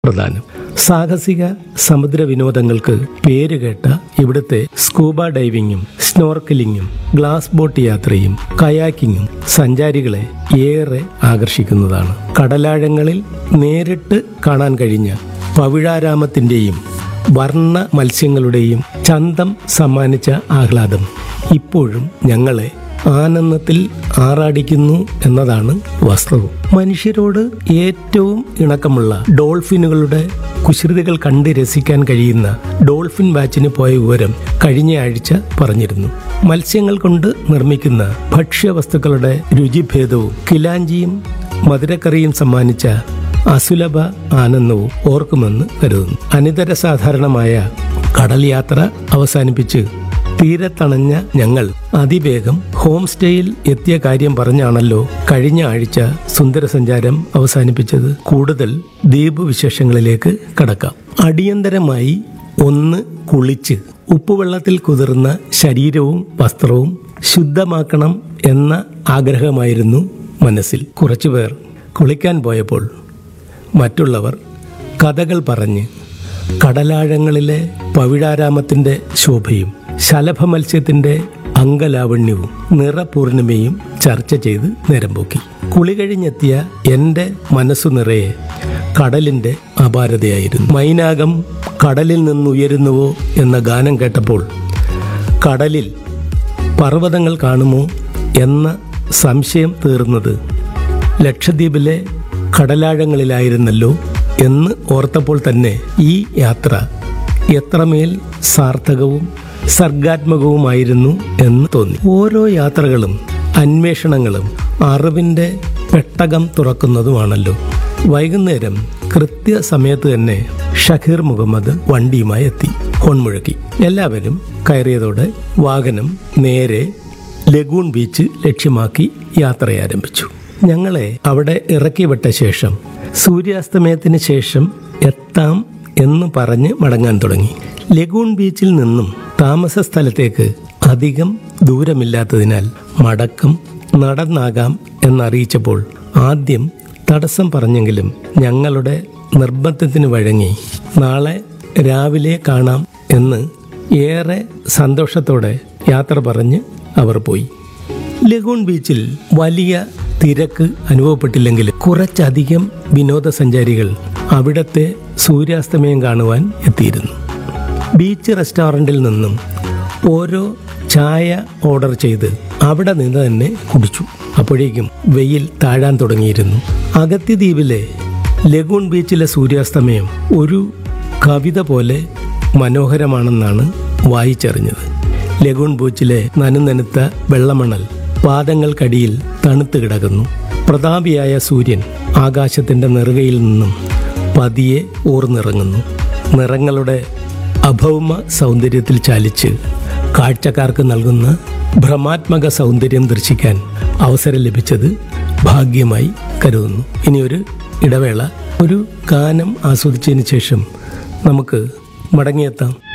പ്രധാനം സാഹസിക സമുദ്ര വിനോദങ്ങൾക്ക് പേരുകേട്ട ഇവിടുത്തെ സ്കൂബ ഡൈവിങ്ങും സ്നോർക്കലിങ്ങും ഗ്ലാസ് ബോട്ട് യാത്രയും കയാക്കിങ്ങും സഞ്ചാരികളെ ഏറെ ആകർഷിക്കുന്നതാണ് കടലാഴങ്ങളിൽ നേരിട്ട് കാണാൻ കഴിഞ്ഞ പവിഴാരാമത്തിന്റെയും വർണ്ണ മത്സ്യങ്ങളുടെയും ചന്തം സമ്മാനിച്ച ആഹ്ലാദം ഇപ്പോഴും ഞങ്ങളെ ആനന്ദത്തിൽ ആറാടിക്കുന്നു എന്നതാണ് വാസ്തവം മനുഷ്യരോട് ഏറ്റവും ഇണക്കമുള്ള ഡോൾഫിനുകളുടെ കുസൃതികൾ കണ്ട് രസിക്കാൻ കഴിയുന്ന ഡോൾഫിൻ വാച്ചിന് പോയ വിവരം കഴിഞ്ഞ ആഴ്ച പറഞ്ഞിരുന്നു മത്സ്യങ്ങൾ കൊണ്ട് നിർമ്മിക്കുന്ന ഭക്ഷ്യവസ്തുക്കളുടെ രുചിഭേദവും കിലാഞ്ചിയും മധുരക്കറിയും സമ്മാനിച്ച അസുലഭ ആനന്ദവും ഓർക്കുമെന്ന് കരുതുന്നു അനിതര സാധാരണമായ കടൽ യാത്ര അവസാനിപ്പിച്ച് തീരത്തണഞ്ഞ ഞങ്ങൾ അതിവേഗം ഹോം സ്റ്റേയിൽ എത്തിയ കാര്യം പറഞ്ഞാണല്ലോ കഴിഞ്ഞ ആഴ്ച സുന്ദര സഞ്ചാരം അവസാനിപ്പിച്ചത് കൂടുതൽ ദ്വീപ് വിശേഷങ്ങളിലേക്ക് കടക്കാം അടിയന്തരമായി ഒന്ന് കുളിച്ച് ഉപ്പുവെള്ളത്തിൽ കുതിർന്ന ശരീരവും വസ്ത്രവും ശുദ്ധമാക്കണം എന്ന ആഗ്രഹമായിരുന്നു മനസ്സിൽ കുറച്ചുപേർ കുളിക്കാൻ പോയപ്പോൾ മറ്റുള്ളവർ കഥകൾ പറഞ്ഞ് കടലാഴങ്ങളിലെ പവിഴാരാമത്തിന്റെ ശോഭയും ശലഭ മത്സ്യത്തിന്റെ അംഗലാവണ്യവും നിറപൂർണിമയും ചർച്ച ചെയ്ത് നേരം പോക്കി കുളി കഴിഞ്ഞെത്തിയ എൻ്റെ മനസ്സു നിറയെ കടലിന്റെ അപാരതയായിരുന്നു മൈനാകം കടലിൽ നിന്നുയരുന്നുവോ എന്ന ഗാനം കേട്ടപ്പോൾ കടലിൽ പർവ്വതങ്ങൾ കാണുമോ എന്ന സംശയം തീർന്നത് ലക്ഷദ്വീപിലെ കടലാഴങ്ങളിലായിരുന്നല്ലോ എന്ന് ഓർത്തപ്പോൾ തന്നെ ഈ യാത്ര എത്രമേൽ സാർത്ഥകവും സർഗാത്മകവുമായിരുന്നു എന്ന് തോന്നി ഓരോ യാത്രകളും അന്വേഷണങ്ങളും അറിവിന്റെ പെട്ടകം തുറക്കുന്നതുമാണല്ലോ വൈകുന്നേരം കൃത്യസമയത്ത് തന്നെ ഷഹീർ മുഹമ്മദ് വണ്ടിയുമായി എത്തി ഹോൺ മുഴക്കി എല്ലാവരും കയറിയതോടെ വാഹനം നേരെ ലഗൂൺ ബീച്ച് ലക്ഷ്യമാക്കി യാത്ര ആരംഭിച്ചു ഞങ്ങളെ അവിടെ ഇറക്കി വിട്ട ശേഷം സൂര്യാസ്തമയത്തിന് ശേഷം എത്താം എന്ന് പറഞ്ഞ് മടങ്ങാൻ തുടങ്ങി ലഗൂൺ ബീച്ചിൽ നിന്നും താമസ സ്ഥലത്തേക്ക് അധികം ദൂരമില്ലാത്തതിനാൽ മടക്കം നടന്നാകാം എന്നറിയിച്ചപ്പോൾ ആദ്യം തടസ്സം പറഞ്ഞെങ്കിലും ഞങ്ങളുടെ നിർബന്ധത്തിന് വഴങ്ങി നാളെ രാവിലെ കാണാം എന്ന് ഏറെ സന്തോഷത്തോടെ യാത്ര പറഞ്ഞ് അവർ പോയി ലഗൂൺ ബീച്ചിൽ വലിയ തിരക്ക് അനുഭവപ്പെട്ടില്ലെങ്കിലും കുറച്ചധികം വിനോദസഞ്ചാരികൾ അവിടത്തെ സൂര്യാസ്തമയം കാണുവാൻ എത്തിയിരുന്നു ബീച്ച് റെസ്റ്റോറൻറ്റിൽ നിന്നും ഓരോ ചായ ഓർഡർ ചെയ്ത് അവിടെ നിന്ന് തന്നെ കുടിച്ചു അപ്പോഴേക്കും വെയിൽ താഴാൻ തുടങ്ങിയിരുന്നു അഗത്തി ദ്വീപിലെ ലഗൂൺ ബീച്ചിലെ സൂര്യാസ്തമയം ഒരു കവിത പോലെ മനോഹരമാണെന്നാണ് വായിച്ചറിഞ്ഞത് ലഗൂൺ ബീച്ചിലെ നനുനനുത്ത വെള്ളമണൽ പാദങ്ങൾക്കടിയിൽ തണുത്ത് കിടക്കുന്നു പ്രതാപിയായ സൂര്യൻ ആകാശത്തിന്റെ നെറുകയിൽ നിന്നും പതിയെ ഊർന്നിറങ്ങുന്നു നിറങ്ങളുടെ അഭൗമ സൗന്ദര്യത്തിൽ ചാലിച്ച് കാഴ്ചക്കാർക്ക് നൽകുന്ന ഭ്രമാത്മക സൗന്ദര്യം ദർശിക്കാൻ അവസരം ലഭിച്ചത് ഭാഗ്യമായി കരുതുന്നു ഇനിയൊരു ഇടവേള ഒരു ഗാനം ആസ്വദിച്ചതിന് ശേഷം നമുക്ക് മടങ്ങിയെത്താം